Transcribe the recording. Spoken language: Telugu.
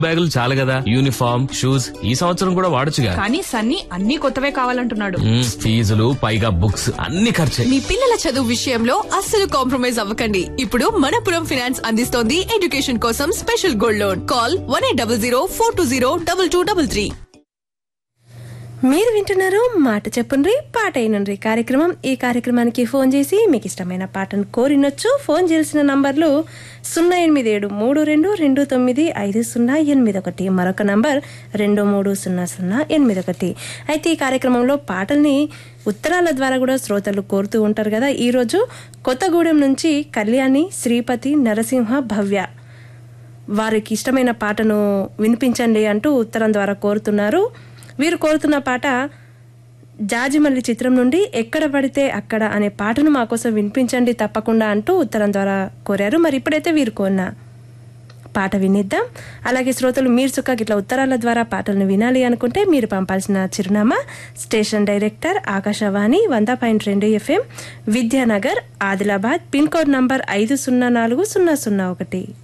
బ్యాగులు చాలు కదా యూనిఫామ్ షూస్ ఈ సంవత్సరం కూడా వాడొచ్చుగా కానీ సన్నీ అన్ని కొత్తవే కావాలంటున్నాడు మ్మ్, ఫీజులు పైగా బుక్స్ అన్ని ఖర్చే మీ పిల్లల చదువు విషయంలో అస్సలు కాంప్రమైజ్ అవ్వకండి ఇప్పుడు మనపురం ఫైనాన్స్ అందిస్తోంది ఎడ్యుకేషన్ కోసం special gold loan call one eight double zero four two zero double two double three మీరు వింటున్నారు మాట చెప్పుండ్రి పాట అయినండ్రి కార్యక్రమం ఈ కార్యక్రమానికి ఫోన్ చేసి మీకు ఇష్టమైన పాటను కోరినొచ్చు ఫోన్ చేయాల్సిన నంబర్లు సున్నా ఎనిమిది ఏడు మూడు రెండు రెండు తొమ్మిది ఐదు సున్నా ఎనిమిది ఒకటి మరొక నంబర్ రెండు మూడు సున్నా సున్నా ఎనిమిది ఒకటి అయితే ఈ కార్యక్రమంలో పాటల్ని ఉత్తరాల ద్వారా కూడా శ్రోతలు కోరుతూ ఉంటారు కదా ఈరోజు కొత్తగూడెం నుంచి కళ్యాణి శ్రీపతి నరసింహ భవ్య వారికి ఇష్టమైన పాటను వినిపించండి అంటూ ఉత్తరం ద్వారా కోరుతున్నారు వీరు కోరుతున్న పాట జాజిమల్లి చిత్రం నుండి ఎక్కడ పడితే అక్కడ అనే పాటను మా కోసం వినిపించండి తప్పకుండా అంటూ ఉత్తరం ద్వారా కోరారు మరి ఇప్పుడైతే వీరు కోరిన పాట వినిద్దాం అలాగే శ్రోతలు మీరు చుక్క ఇట్లా ఉత్తరాల ద్వారా పాటలను వినాలి అనుకుంటే మీరు పంపాల్సిన చిరునామా స్టేషన్ డైరెక్టర్ ఆకాశవాణి వంద పాయింట్ రెండు FM Vidyanagar Adilabad pin code number ఐదు సున్నా నాలుగు సున్నా సున్నా ఒకటి